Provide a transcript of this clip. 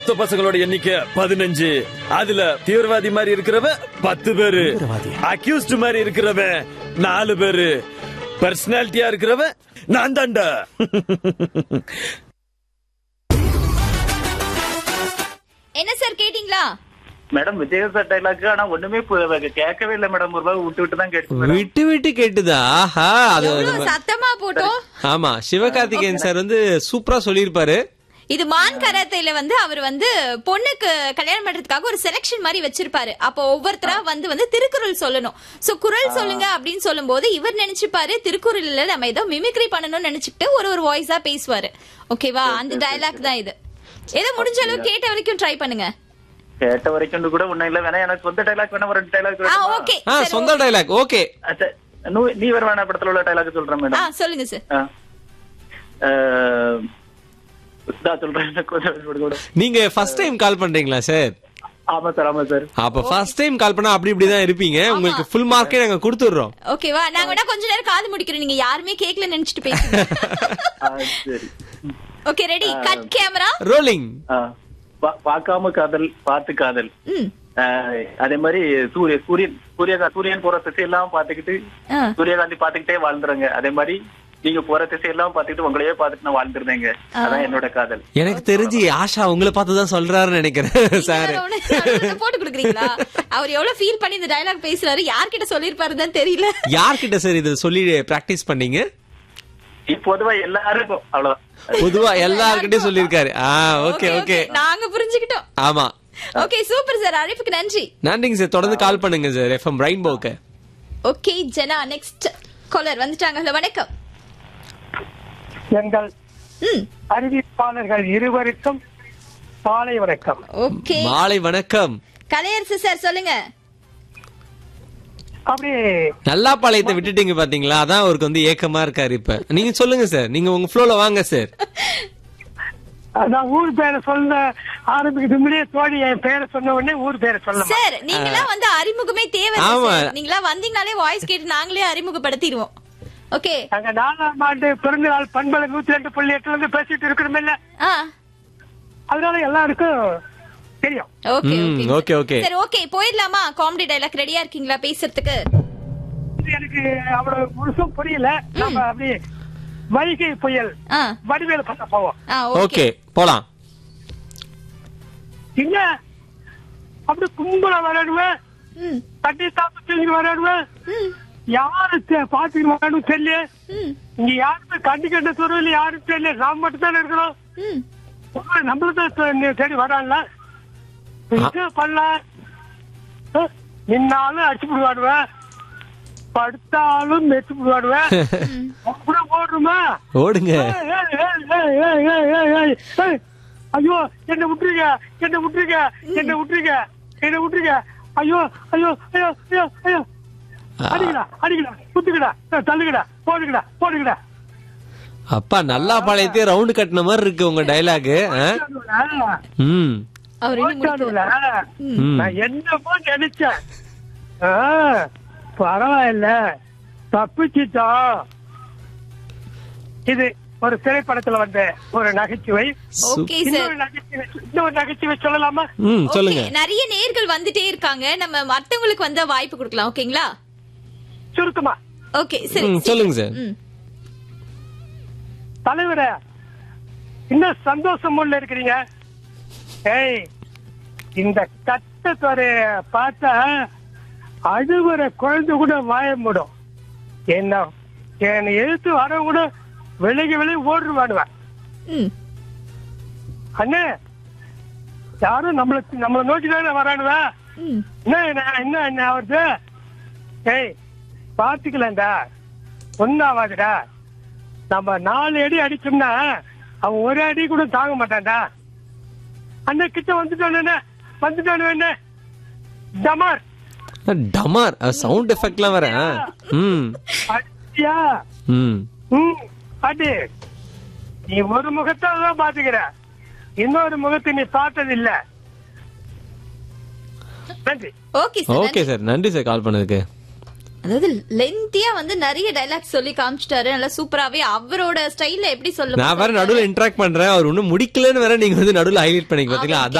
மொத்த பசங்களோட எண்ணிக்கை பதினஞ்சு அதுல தீவிரவாதி மாதிரி இருக்கிறவன் பத்து பேரு அக்யூஸ்ட் மாதிரி இருக்கிறவன் நாலு பேரு பர்சனாலிட்டியா இருக்கிறவன் நான் தாண்டா என்ன சார் கேட்டீங்களா மேடம் விஜய் சார் டைலாக் ஆனா ஒண்ணுமே பு- கேட்கவே இல்லை மேடம் ஒரு ரூபாய் விட்டு விட்டு தான் கேட்டு மேடம். விட்டு விட்டு கேட்டுதா ஆஹா அது எவ்வளவு நம்ம- சத்தமா போட்டோம் ஆமா சிவகார்த்திகேயன் சார் வந்து சூப்பரா சொல்லியிருப்பாரு இது மான் கராத்தையில வந்து அவர் வந்து பொண்ணுக்கு கல்யாணம் பண்றதுக்காக ஒரு செலெக்ஷன் மாதிரி வச்சிருப்பாரு அப்போ ஒவ்வொருத்தரா வந்து வந்து திருக்குறள் சொல்லணும் சோ குறள் சொல்லுங்க அப்படின்னு சொல்லும்போது இவர் நினைச்சுப்பாரு திருக்குறள்ல நம்ம ஏதோ மிமிக்ரி பண்ணணும்னு நினைச்சுட்டு ஒரு ஒரு வாய்ஸா பேசுவாரு ஓகேவா அந்த டயலாக் தான் இது ஏதோ முடிஞ்ச அளவு கேட்ட வரைக்கும் ட்ரை பண்ணுங்க கேட்ட வரைக்கும் கூட ஒண்ணும் இல்ல வேணா எனக்கு சொந்த டைலாக் வேணா ஒரு ரெண்டு டைலாக் ஆ ஓகே ஆ சொந்த டைலாக் ஓகே நீ வேற வேணா படத்துல உள்ள டைலாக் சொல்றேன் ஆ மேடம் சொல்லுங்க சார் ஆ. அஹ், இந்தா சொல்றேன் எனக்கு கொஞ்சம் விடுங்க, விடுங்க. நீங்க ஃபர்ஸ்ட் டைம் கால் பண்றீங்களா சார் ஆமா சார் ஆமா சார் அப்ப ஃபர்ஸ்ட் டைம் கால் பண்ணா அப்படி இப்படி தான் இருப்பீங்க உங்களுக்கு ஃபுல் மார்க்கே நாங்க கொடுத்துடுறோம் ஓகேவா நாங்க வேணா கொஞ்ச நேரம் காது முடிக்கிறோம் நீங்க யாருமே கேக்கல நினைச்சிட்டு பேசுங்க ஆ, சரி okay ready cut camera rolling ஆ, பா- பார்க்காம காதல் பார்த்து காதல் ம் ஆஹ் அதே மாதிரி சூரிய சூரியன் சூரிய சூரியன் போற திசையெல்லாம் பாத்துக்கிட்டு ஆ. சூரியகாந்தி பாத்துக்கிட்டே வாழ்ந்துருங்க அதே மாதிரி நீங்க போற திசையெல்லாம் பாத்துக்கிட்டு உங்களையே பாத்துட்டு நான் வாழ்ந்துருந்தேங்க அதான் என்னோட காதல் எனக்கு தெரிஞ்சு ஆஷா உங்களை பார்த்து தான் சொல்றாருன்னு நினைக்கிறேன் சார் வேற ஒண்ணு நடுவுல போட்டு கொடுக்குறீங்களா அவர் எவ்வளவு ஃபீல் பண்ணி இந்த டயலாக் பேசுறாரு யார்கிட்ட சொல்லிருப்பாருன்னு தெரியல யார்கிட்ட சார் இதை சொல்லி பிராக்டிஸ் பண்ணீங்க இப்ப பொதுவா எல்லாருக்கும் அவ்வளவுதான் பொதுவா எல்லார்கிட்டயும் சொல்லியிருக்காரு ஆ ஓகே ஓகே நாங்க புரிஞ்சுக்கிட்டோம் ஆமா ஓகே சூப்பர் சார் அழைப்புக்கு நன்றி நன்றிங்க சார் தொடர்ந்து கால் பண்ணுங்க சார் எஃப்எம் ரெயின்போக்கு ஓகே ஜனா நெக்ஸ்ட் காலர் வந்துட்டாங்க ஹலோ வணக்கம் எங்கள் ம் அறிவிப்பாளர்கள் இருவருக்கும் மாலை வணக்கம் ஓகே மாலை வணக்கம் கலையரசு சார் சொல்லுங்க அப்படி நல்லா பாளையத்தை விட்டுட்டீங்க பாத்தீங்களா அதான் அவருக்கு வந்து ஏக்கமா இருக்காரு இப்ப நீங்க சொல்லுங்க சார் நீங்க உங்க ஃப்ளோல வாங்க சார் நான் ஊர் பேரை சொல்ல ஆரம்பிக்கிறது முன்னாடியே தோழி என் பேரை சொன்ன உடனே ஊர் பேரை சொல்ல சார் நீங்களாம் வந்து அறிமுகமே தேவை ஆமா. சார் நீங்களா வந்தீங்கனாலே வாய்ஸ் கேட்டு நாங்களே அறிமுகப்படுத்திடுவோம் ஓகே நாங்க நாலாம் ஆண்டு பிறந்த நாள் பண்பலை நூத்தி ரெண்டு புள்ளி எட்டுல இருந்து பேசிட்டு இருக்கிறோம் இல்ல ஆ அதனால எல்லாருக்கும் தெரியும் ஓகே ம், ஓகே okay, okay. சரி ஓகே போயிடலாமா காமெடி டைலாக் ரெடியா இருக்கீங்களா பேசுறதுக்கு இது எனக்கு அவ்வளவு முழுசும் புரியல நம்ம அப்படி வைகை புயல் ஆ வடிவேல பக்கம் போவோம் ஆ ஓகே ஓகே போலாம் இங்க அப்படி கும்பல விளையாடுவேன் ம் தண்ணி சாப்பிட்டு தூங்கி விளையாடுவேன் ம் யாரு தே- பாத்துக்கு விளையாடும் தெரியல ம் இங்க யாருமே கண்டி கண்ட துறையில யாரும் தெரியல நாம் மட்டும் தானே இருக்கிறோம் ம் நம்மளுக்கு தேடி வரான்ல இது பண்ணலாம் அஹ், நின்னாலும் அடிச்சு விடுவாடுவேன் படுத்தாலும் மெச்சு விடுவாடுவேன் கூட போடுறோமா ஓடுங்க ஏய், ஏய், ஏய், ஏய், ஏய், ஏய், ஏய், ஏய், ஏய். ஐயோ என்ன விட்டுருங்க என்ன விட்டுருங்க என்ன விட்டுருங்க என்ன விட்டுருங்க ஐயோ ஐயோ ஐயோ ஐயோ ஐயோ அடிக்கடா அடிக்கடா குத்துக்கடா அஹ், தள்ளுங்கடா போடுங்கடா போடுங்கடா அப்பா நல்லா பாளையத்தையே ரவுண்டு கட்டின மாதிரி இருக்கு உங்க டைலாக் ம் அவர் இன்னும் முடிக்கல. ம். நான் என்னமோ நினைச்சேன் ஆ, பரவாயில்ல தப்பிச்சிட்டோம் இது ஒரு திரைப்படத்துல வந்த ஒரு நகைச்சுவை ஓகே சார் இன்னொரு நகைச்சுவை இன்னொரு நகைச்சுவை சொல்லலாமா ம் சொல்லுங்க ஓகே நிறைய நேர்கள் வந்துட்டே இருக்காங்க நம்ம மத்தவங்களுக்கு வந்த வாய்ப்பு கொடுக்கலாம் ஓகேங்களா சுருக்கமா ஓகே சரி ம், சொல்லுங்க சார் ம் தலைவரே இன்னும் சந்தோஷம் உள்ள இருக்கிறீங்க ஏய் இந்த கட்டத்தொரு பார்த்தா அழுகுற குழந்தை கூட வாய மூடும் என்ன என்னை எழுத்து வர கூட விலகி விலகி ஓடுவாடுவேன் ம் அண்ணே யாரும் நம்மள நம்மள நோக்கி தானே வரானுவா ம் என்ன என்ன என்ன என்ன ஆகுது ஏய் பாத்துக்கலாம்டா ஒன்னாவாதுடா நம்ம நாலு அடி அடிச்சோம்னா அவன் ஒரு அடி கூட தாங்க மாட்டான்டா அண்ணன் கிட்ட வந்துட்டானு வந்துட்டானு என்ன டமார் டமார் சவுண்ட் எஃபெக்ட்லாம் வர ம் அடியா ம் ம் அடி நீ ஒரு முகத்தை தான் பாத்துக்கிற இன்னொரு முகத்தை நீ பார்த்தது இல்ல நன்றி ஓகே சார் ஓகே சார் நன்றி சார் கால் பண்ணதுக்கு அதாவது லென்த்தியா வந்து நிறைய டைலாக் சொல்லி காமிச்சிட்டாரு நல்லா சூப்பராவே அவரோட ஸ்டைல்ல எப்படி சொல்ல நான் வேற நடுவுல இன்டராக்ட் பண்றேன் அவர் ஒண்ணும் முடிக்கலன்னு வேற நீங்க வந்து நடுவுல ஹைலைட் பண்ணிக்க பாத்தீங்களா அதான்